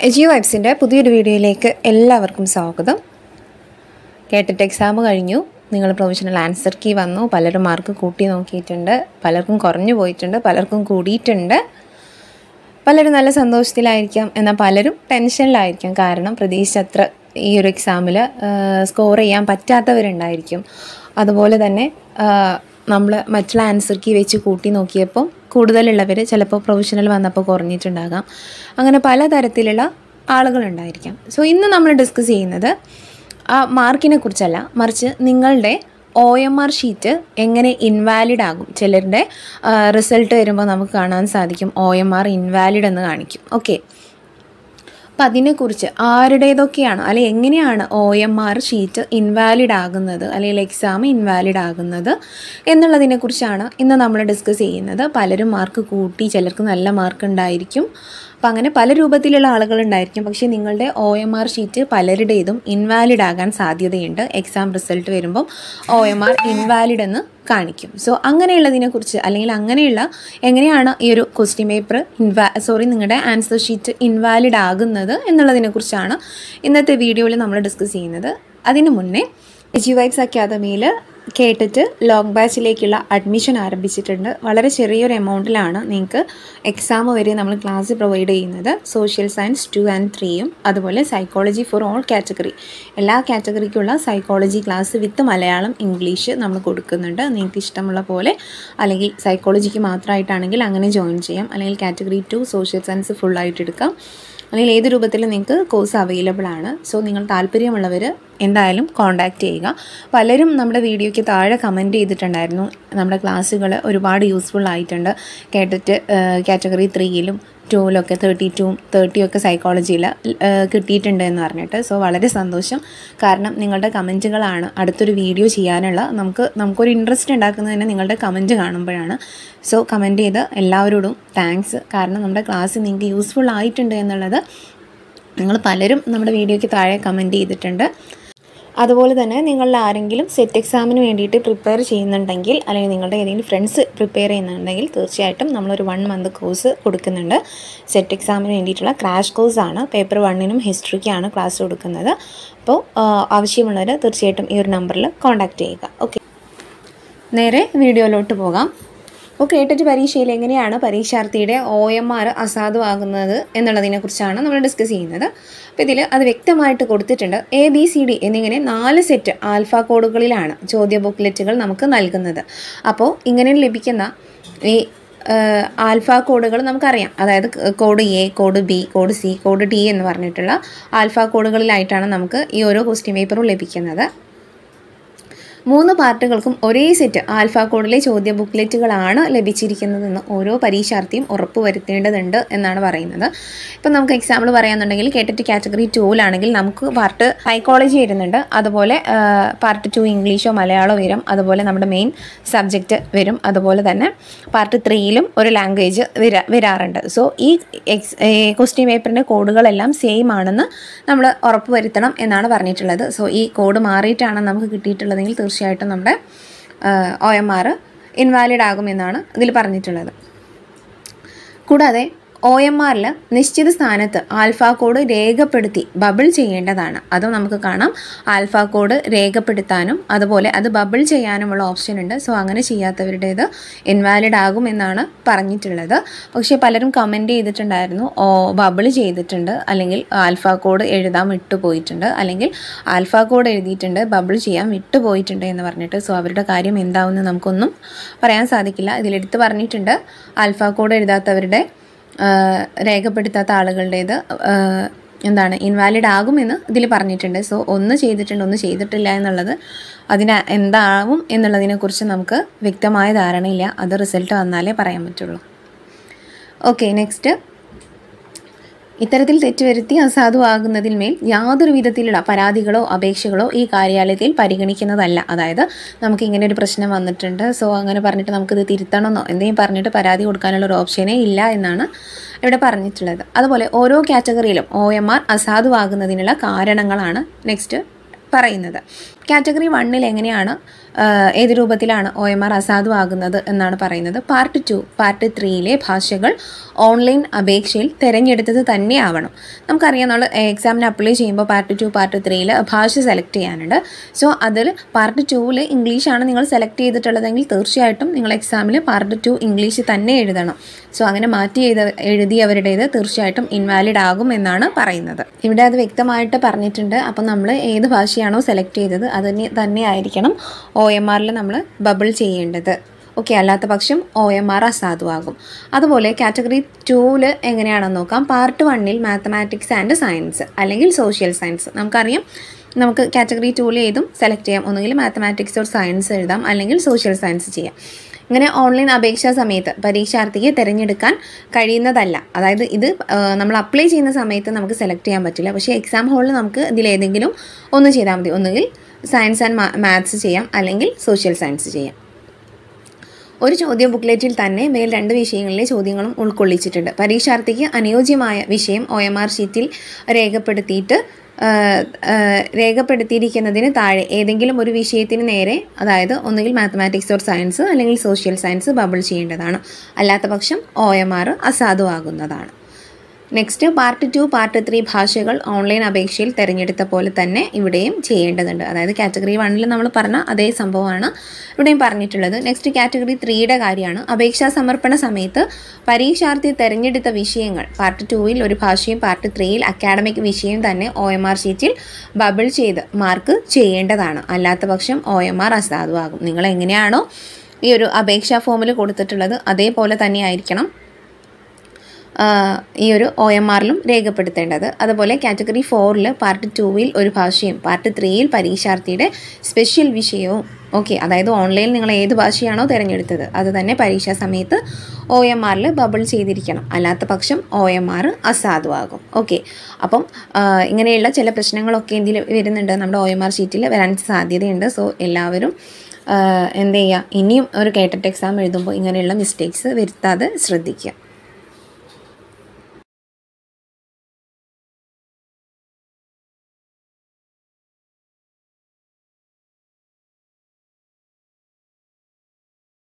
ജിയോ വൈബ്സിൻ്റെ പുതിയൊരു വീഡിയോയിലേക്ക് എല്ലാവർക്കും സ്വാഗതം കേട്ടിട്ട് എക്സാം കഴിഞ്ഞു നിങ്ങൾ പ്രൊവിഷണൽ ആൻസർ കീ വന്നു പലരും മാർക്ക് കൂട്ടി നോക്കിയിട്ടുണ്ട് പലർക്കും കുറഞ്ഞു പോയിട്ടുണ്ട് പലർക്കും കൂടിയിട്ടുണ്ട് പലരും നല്ല സന്തോഷത്തിലായിരിക്കാം എന്നാൽ പലരും ടെൻഷനിലായിരിക്കാം കാരണം പ്രതീക്ഷിച്ചത്ര ഈ ഒരു എക്സാമിൽ സ്കോർ ചെയ്യാൻ പറ്റാത്തവരുണ്ടായിരിക്കും അതുപോലെ തന്നെ നമ്മൾ മറ്റുള്ള ആൻസർ കീ വെച്ച് കൂട്ടി നോക്കിയപ്പോൾ കൂടുതലുള്ളവർ ചിലപ്പോൾ പ്രൊഫഷണൽ വന്നപ്പോൾ കുറഞ്ഞിട്ടുണ്ടാകാം അങ്ങനെ പലതരത്തിലുള്ള ആളുകളുണ്ടായിരിക്കാം സോ ഇന്ന് നമ്മൾ ഡിസ്കസ് ചെയ്യുന്നത് ആ മാർക്കിനെ കുറിച്ചല്ല മറിച്ച് നിങ്ങളുടെ ഒ എം ആർ ഷീറ്റ് എങ്ങനെ ഇൻവാലിഡ് ആകും ചിലരുടെ റിസൾട്ട് വരുമ്പോൾ നമുക്ക് കാണാൻ സാധിക്കും ഒ എം ആർ ഇൻവാലിഡ് എന്ന് കാണിക്കും ഓക്കെ അപ്പം അതിനെക്കുറിച്ച് ആരുടേതൊക്കെയാണ് അല്ലെങ്കിൽ എങ്ങനെയാണ് O M R sheet invalid ആകുന്നത് അല്ലെങ്കിൽ എക്സാം ഇൻവാലിഡ് ആകുന്നത് എന്നുള്ളതിനെക്കുറിച്ചാണ് ഇന്ന് നമ്മൾ ഡിസ്കസ് ചെയ്യുന്നത് പലരും മാർക്ക് കൂട്ടി ചിലർക്ക് നല്ല മാർക്ക് ഉണ്ടായിരിക്കും അപ്പം അങ്ങനെ പല രൂപത്തിലുള്ള ആളുകളുണ്ടായിരിക്കും പക്ഷേ നിങ്ങളുടെ ഒ എം ആർ ഷീറ്റ് പലരുടേതും ഇൻവാലിഡ് ആകാൻ സാധ്യതയുണ്ട് എക്സാം റിസൾട്ട് വരുമ്പം ഒ എം ആർ ഇൻവാലിഡ് എന്ന് കാണിക്കും സോ അങ്ങനെയുള്ളതിനെക്കുറിച്ച് അല്ലെങ്കിൽ അങ്ങനെയുള്ള എങ്ങനെയാണ് ഈ ഒരു ക്വസ്റ്റ്യൻ പേപ്പർ ഇൻവാ സോറി നിങ്ങളുടെ ആൻസർ ഷീറ്റ് ഇൻവാലിഡ് ആകുന്നത് എന്നുള്ളതിനെക്കുറിച്ചാണ് ഇന്നത്തെ വീഡിയോയിൽ നമ്മൾ ഡിസ്കസ് ചെയ്യുന്നത് അതിനു മുന്നേ ജി വൈബ്സ് അക്കാദമിയിൽ കേട്ടിട്ട് ലോങ് ബാച്ചിലേക്കുള്ള അഡ്മിഷൻ ആരംഭിച്ചിട്ടുണ്ട് വളരെ ചെറിയൊരു എമൗണ്ടിലാണ് നിങ്ങൾക്ക് എക്സാം വരെ നമ്മൾ ക്ലാസ് പ്രൊവൈഡ് ചെയ്യുന്നത് സോഷ്യൽ സയൻസ് ടു ആൻഡ് ത്രീയും അതുപോലെ സൈക്കോളജി ഫോർ ഓൾ കാറ്റഗറി എല്ലാ കാറ്റഗറിക്കുള്ള psychology class with Malayalam English നമ്മൾ കൊടുക്കുന്നുണ്ട് നിങ്ങൾക്ക് ഇഷ്ടമുള്ള പോലെ അല്ലെങ്കിൽ സൈക്കോളജിക്ക് മാത്രമായിട്ടാണെങ്കിൽ അങ്ങനെ ജോയിൻ ചെയ്യാം അല്ലെങ്കിൽ കാറ്റഗറി ടു സോഷ്യൽ സയൻസ് ഫുള്ളായിട്ട് എടുക്കാം അല്ലെങ്കിൽ ഏത് രൂപത്തിലും നിങ്ങൾക്ക് കോഴ്സ് അവൈലബിൾ ആണ് സോ നിങ്ങൾ താല്പര്യമുള്ളവർ എന്തായാലും കോൺടാക്റ്റ് ചെയ്യുക പലരും നമ്മുടെ വീഡിയോയ്ക്ക് താഴെ കമൻറ്റ് ചെയ്തിട്ടുണ്ടായിരുന്നു നമ്മുടെ ക്ലാസ്സുകൾ ഒരുപാട് യൂസ്ഫുൾ ആയിട്ടുണ്ട് കേട്ടിട്ട് കാറ്റഗറി ത്രീയിലും ടൂവിലൊക്കെ തേർട്ടി ടൂവും തേർട്ടിയും ഒക്കെ സൈക്കോളജിയിൽ കിട്ടിയിട്ടുണ്ട് എന്ന് പറഞ്ഞിട്ട് സോ വളരെ സന്തോഷം കാരണം നിങ്ങളുടെ കമൻറ്റുകളാണ് അടുത്തൊരു വീഡിയോ ചെയ്യാനുള്ള നമുക്ക് നമുക്കൊരു ഇൻട്രസ്റ്റ് ഉണ്ടാക്കുന്നത് തന്നെ നിങ്ങളുടെ കമൻറ്റ് കാണുമ്പോഴാണ് സോ കമൻറ്റ് ചെയ്ത് എല്ലാവരോടും താങ്ക്സ് കാരണം നമ്മുടെ ക്ലാസ് നിങ്ങൾക്ക് യൂസ്ഫുൾ ആയിട്ടുണ്ട് എന്നുള്ളത് നിങ്ങൾ പലരും നമ്മുടെ വീഡിയോയ്ക്ക് താഴെ കമൻറ്റ് ചെയ്തിട്ടുണ്ട് അതുപോലെ തന്നെ നിങ്ങളിൽ ആരെങ്കിലും സെറ്റ് എക്സാമിന് വേണ്ടിയിട്ട് പ്രിപ്പയർ ചെയ്യുന്നുണ്ടെങ്കിൽ അല്ലെങ്കിൽ നിങ്ങളുടെ ഏതെങ്കിലും ഫ്രണ്ട്സ് പ്രിപ്പയർ ചെയ്യുന്നുണ്ടെങ്കിൽ തീർച്ചയായിട്ടും നമ്മളൊരു വൺ മന്ത് കോഴ്സ് കൊടുക്കുന്നുണ്ട് സെറ്റ് എക്സാമിന് വേണ്ടിയിട്ടുള്ള ക്രാഷ് കോഴ്സാണ് പേപ്പർ വണ്ണിനും ഹിസ്റ്ററിക്കാണ് ക്ലാസ് കൊടുക്കുന്നത് അപ്പോൾ ആവശ്യമുള്ളവർ തീർച്ചയായിട്ടും ഈ ഒരു നമ്പറിൽ കോൺടാക്റ്റ് ചെയ്യുക ഓക്കെ നേരെ വീഡിയോയിലോട്ട് പോകാം അപ്പോൾ കേട്ടിട്ട് പരീക്ഷയിൽ എങ്ങനെയാണ് പരീക്ഷാർത്ഥിയുടെ ഒ എം ആർ അസാധുവാകുന്നത് എന്നുള്ളതിനെക്കുറിച്ചാണ് നമ്മൾ ഡിസ്കസ് ചെയ്യുന്നത് അപ്പോൾ ഇതിൽ അത് വ്യക്തമായിട്ട് കൊടുത്തിട്ടുണ്ട് എ ബി സി ഡി എന്നിങ്ങനെ നാല് സെറ്റ് ആൽഫ കോഡുകളിലാണ് ചോദ്യ ബുക്ക്ലെറ്റുകൾ നമുക്ക് നൽകുന്നത് അപ്പോൾ ഇങ്ങനെ ലഭിക്കുന്ന ഈ ആൽഫ കോഡുകൾ നമുക്കറിയാം അതായത് code A code B code C code D എന്ന് പറഞ്ഞിട്ടുള്ള ആൽഫ കോഡുകളിലായിട്ടാണ് നമുക്ക് ഈ ഓരോ ക്വസ്റ്റ്യൻ പേപ്പറും ലഭിക്കുന്നത് മൂന്ന് പാർട്ടുകൾക്കും ഒരേ സെറ്റ് ആൽഫ കോഡിലെ ചോദ്യ ബുക്ക്ലെറ്റുകളാണ് ലഭിച്ചിരിക്കുന്നതെന്ന് ഓരോ പരീക്ഷാർത്ഥിയും ഉറപ്പുവരുത്തേണ്ടതുണ്ട് എന്നാണ് പറയുന്നത് ഇപ്പം നമുക്ക് എക്സാമ്പിൾ പറയാന്നുണ്ടെങ്കിൽ കേട്ടിട്ട് കാറ്റഗറി ടൂവിലാണെങ്കിൽ നമുക്ക് പാർട്ട് സൈക്കോളജി വരുന്നുണ്ട് അതുപോലെ പാർട്ട് ടു ഇംഗ്ലീഷോ മലയാളമോ വരും അതുപോലെ നമ്മുടെ മെയിൻ സബ്ജക്റ്റ് വരും അതുപോലെ തന്നെ പാർട്ട് ത്രീയിലും ഒരു ലാംഗ്വേജ് വരാ വരാറുണ്ട് സോ ഈ എക്സ് ക്വസ്റ്റ്യൻ പേപ്പറിൻ്റെ കോഡുകളെല്ലാം സെയിം ആണെന്ന് നമ്മൾ ഉറപ്പുവരുത്തണം എന്നാണ് പറഞ്ഞിട്ടുള്ളത് സോ ഈ കോഡ് മാറിയിട്ടാണ് നമുക്ക് കിട്ടിയിട്ടുള്ളതെങ്കിൽ തീർച്ചയായിട്ടും നമ്മുടെ ഒ എം ആർ ഇൻവാലിഡ് ആകുമെന്നാണ് ഇതിൽ പറഞ്ഞിട്ടുള്ളത് കൂടാതെ ഒ എം ആറിൽ നിശ്ചിത സ്ഥാനത്ത് ആൽഫ കോഡ് രേഖപ്പെടുത്തി ബബിൾ ചെയ്യേണ്ടതാണ് അതും നമുക്ക് കാണാം ആൽഫ കോഡ് രേഖപ്പെടുത്താനും അതുപോലെ അത് ബബിൾ ചെയ്യാനുമുള്ള ഓപ്ഷൻ ഉണ്ട് സോ അങ്ങനെ ചെയ്യാത്തവരുടേത് ഇൻവാലിഡ് ആകും എന്നാണ് പറഞ്ഞിട്ടുള്ളത് പക്ഷേ പലരും കമൻറ്റ് ചെയ്തിട്ടുണ്ടായിരുന്നു ഓ ബബിൾ ചെയ്തിട്ടുണ്ട് അല്ലെങ്കിൽ ആൽഫ കോഡ് എഴുതാൻ വിട്ടുപോയിട്ടുണ്ട് അല്ലെങ്കിൽ ആൽഫ കോഡ് എഴുതിയിട്ടുണ്ട് ബബിൾ ചെയ്യാൻ വിട്ടുപോയിട്ടുണ്ട് എന്ന് പറഞ്ഞിട്ട് സോ അവരുടെ കാര്യം എന്താവുമെന്ന് നമുക്കൊന്നും പറയാൻ സാധിക്കില്ല ഇതിലെടുത്ത് പറഞ്ഞിട്ടുണ്ട് ആൽഫ കോഡ് എഴുതാത്തവരുടെ രേഖപ്പെടുത്താത്ത ആളുകളുടേത് എന്താണ് ഇൻവാലിഡ് ആകുമെന്ന് ഇതിൽ പറഞ്ഞിട്ടുണ്ട് സോ ഒന്ന് ചെയ്തിട്ടുണ്ട് ഒന്ന് ചെയ്തിട്ടില്ല എന്നുള്ളത് അതിന് എന്താവും എന്നുള്ളതിനെക്കുറിച്ച് നമുക്ക് വ്യക്തമായ ധാരണയില്ല അത് റിസൾട്ട് വന്നാലേ പറയാൻ പറ്റുള്ളൂ ഓക്കെ നെക്സ്റ്റ് ഇത്തരത്തിൽ തെറ്റുവരുത്തി അസാധുവാകുന്നതിന്മേൽ യാതൊരു വിധത്തിലുള്ള പരാതികളോ അപേക്ഷകളോ ഈ കാര്യാലയത്തിൽ പരിഗണിക്കുന്നതല്ല അതായത് നമുക്ക് ഇങ്ങനെ ഒരു പ്രശ്നം വന്നിട്ടുണ്ട് സോ അങ്ങനെ പറഞ്ഞിട്ട് നമുക്കിത് തിരുത്തണമെന്നോ എന്തെങ്കിലും പറഞ്ഞിട്ട് പരാതി കൊടുക്കാനുള്ള ഒരു ഓപ്ഷനേ ഇല്ല എന്നാണ് ഇവിടെ പറഞ്ഞിട്ടുള്ളത് അതുപോലെ ഓരോ കാറ്റഗറിയിലും ഒ എം ആർ അസാധുവാകുന്നതിനുള്ള കാരണങ്ങളാണ് നെക്സ്റ്റ് പറയുന്നത് കാറ്റഗറി വണ്ണിൽ എങ്ങനെയാണ് ആ, ഏത് രൂപത്തിലാണ് ഒ എം ആർ അസാധുവാകുന്നത് എന്നാണ് പറയുന്നത് പാർട്ട് ടു പാർട്ട് ത്രീയിലെ ഭാഷകൾ ഓൺലൈൻ അപേക്ഷയിൽ തിരഞ്ഞെടുത്തത് തന്നെ ആവണം നമുക്കറിയാം നമ്മൾ എക്സാമിന് അപ്ലൈ ചെയ്യുമ്പോൾ പാർട്ട് ടു പാർട്ട് ത്രീയിൽ ഭാഷ സെലക്ട് ചെയ്യാനുണ്ട് സോ അതിൽ പാർട്ട് ടൂവിൽ ഇംഗ്ലീഷാണ് നിങ്ങൾ സെലക്ട് ചെയ്തിട്ടുള്ളതെങ്കിൽ തീർച്ചയായിട്ടും നിങ്ങൾ എക്സാമിൽ പാർട്ട് ടു ഇംഗ്ലീഷ് തന്നെ എഴുതണം സോ അങ്ങനെ മാറ്റി എഴുത എഴുതിയവരുടേത് തീർച്ചയായിട്ടും ഇൻവാലിഡ് ആകും എന്നാണ് പറയുന്നത് ഇവിടെ അത് വ്യക്തമായിട്ട് പറഞ്ഞിട്ടുണ്ട് അപ്പം നമ്മൾ ഏത് ഭാഷയാണോ സെലക്ട് ചെയ്തത് അത് തന്നെ- തന്നെ ആയിരിക്കണം ഒ എം ആറിൽ നമ്മൾ ബബിൾ ചെയ്യേണ്ടത് ഓക്കെ അല്ലാത്ത പക്ഷം ഒ എം ആർ അസാധുവാകും അതുപോലെ കാറ്റഗറി ടൂവിൽ എങ്ങനെയാണെന്ന് നോക്കാം പാർട്ട് വണ്ണിൽ മാത്തമാറ്റിക്സ് ആൻഡ് സയൻസ് അല്ലെങ്കിൽ സോഷ്യൽ സയൻസ് നമുക്കറിയാം നമുക്ക് കാറ്റഗറി ടൂവിൽ ഏതും സെലക്ട് ചെയ്യാം ഒന്നുകിൽ മാത്തമാറ്റിക്സ് ഓർ സയൻസ് എഴുതാം അല്ലെങ്കിൽ സോഷ്യൽ സയൻസ് ചെയ്യാം ഇങ്ങനെ ഓൺലൈൻ അപേക്ഷാ സമയത്ത് പരീക്ഷാർത്ഥിക്ക് തിരഞ്ഞെടുക്കാൻ കഴിയുന്നതല്ല അതായത് ഇത് ആ, നമ്മൾ അപ്ലൈ ചെയ്യുന്ന സമയത്ത് നമുക്ക് സെലക്ട് ചെയ്യാൻ പറ്റില്ല പക്ഷേ എക്സാം ഹോളിൽ നമുക്ക് ഇതിലേതെങ്കിലും ഒന്ന് ചെയ്താൽ മതി ഒന്നുകിൽ സയൻസ് ആൻഡ് മാത്സ് ചെയ്യാം അല്ലെങ്കിൽ സോഷ്യൽ സയൻസ് ചെയ്യാം ഒരു ചോദ്യ ബുക്ക്ലെറ്റിൽ തന്നെ മേൽ രണ്ട് വിഷയങ്ങളിലെ ചോദ്യങ്ങളും ഉൾക്കൊള്ളിച്ചിട്ടുണ്ട് പരീക്ഷാർത്ഥിക്ക് അനുയോജ്യമായ വിഷയം ഒ എം ആർ ഷീറ്റിൽ രേഖപ്പെടുത്തിയിട്ട് ആ, ആ, രേഖപ്പെടുത്തിയിരിക്കുന്നതിന് താഴെ ഏതെങ്കിലും ഒരു വിഷയത്തിന് നേരെ അതായത് ഒന്നുകിൽ മാത്തമാറ്റിക്സ് ഓർ സയൻസ് അല്ലെങ്കിൽ സോഷ്യൽ സയൻസ് ബബിൾ ചെയ്യേണ്ടതാണ് അല്ലാത്ത പക്ഷം ഒ എം ആർ അസാധുവാകുന്നതാണ് next part two part three ഭാഷകൾ ഓൺലൈൻ അപേക്ഷയിൽ തിരഞ്ഞെടുത്ത പോലെ തന്നെ ഇവിടെയും ചെയ്യേണ്ടതുണ്ട് അതായത് കാറ്റഗറി വണ്ണിൽ നമ്മൾ പറഞ്ഞ അതേ സംഭവമാണ് ഇവിടെയും പറഞ്ഞിട്ടുള്ളത് നെക്സ്റ്റ് കാറ്റഗറി ത്രീയുടെ കാര്യമാണ് അപേക്ഷാ സമർപ്പണ സമയത്ത് പരീക്ഷാർത്ഥി തിരഞ്ഞെടുത്ത വിഷയങ്ങൾ പാർട്ട് ടൂവിൽ ഒരു ഭാഷയും പാർട്ട് ത്രീയിൽ അക്കാഡമിക് വിഷയം തന്നെ ഒ എം ആർ ഷീറ്റിൽ ബബിൾ ചെയ്ത് മാർക്ക് ചെയ്യേണ്ടതാണ് അല്ലാത്ത പക്ഷം ഒ എം ആർ അസാധുവാകും നിങ്ങൾ എങ്ങനെയാണോ ഈ ഒരു അപേക്ഷാ ഫോമിൽ കൊടുത്തിട്ടുള്ളത് അതേപോലെ തന്നെ ആയിരിക്കണം ആ, ഈ ഒരു ഒ എം ആറിലും രേഖപ്പെടുത്തേണ്ടത് അതുപോലെ കാറ്റഗറി ഫോറിൽ പാർട്ട് ടൂവിൽ ഒരു ഭാഷയും പാർട്ട് ത്രീയിൽ പരീക്ഷാർത്ഥിയുടെ സ്പെഷ്യൽ വിഷയവും ഓക്കെ അതായത് ഓൺലൈനിൽ നിങ്ങൾ ഏത് ഭാഷയാണോ തിരഞ്ഞെടുത്തത് അത് തന്നെ പരീക്ഷാ സമയത്ത് ഒ എം ആറിൽ ബബിൾ ചെയ്തിരിക്കണം അല്ലാത്ത പക്ഷം ഒ എം ആർ അസാധുവാകും ഓക്കെ അപ്പം ആ, ഇങ്ങനെയുള്ള ചില പ്രശ്നങ്ങളൊക്കെ ഇതിൽ വരുന്നുണ്ട് നമ്മുടെ ഒ എം ആർ ഷീറ്റിൽ വരാൻ സാധ്യതയുണ്ട് സോ എല്ലാവരും ആ, എന്ത് ചെയ്യുക ഇനിയും ഒരു കേട്ടറ്റ് എക്സാം എഴുതുമ്പോൾ ഇങ്ങനെയുള്ള മിസ്റ്റേക്സ് വരുത്താതെ ശ്രദ്ധിക്കുക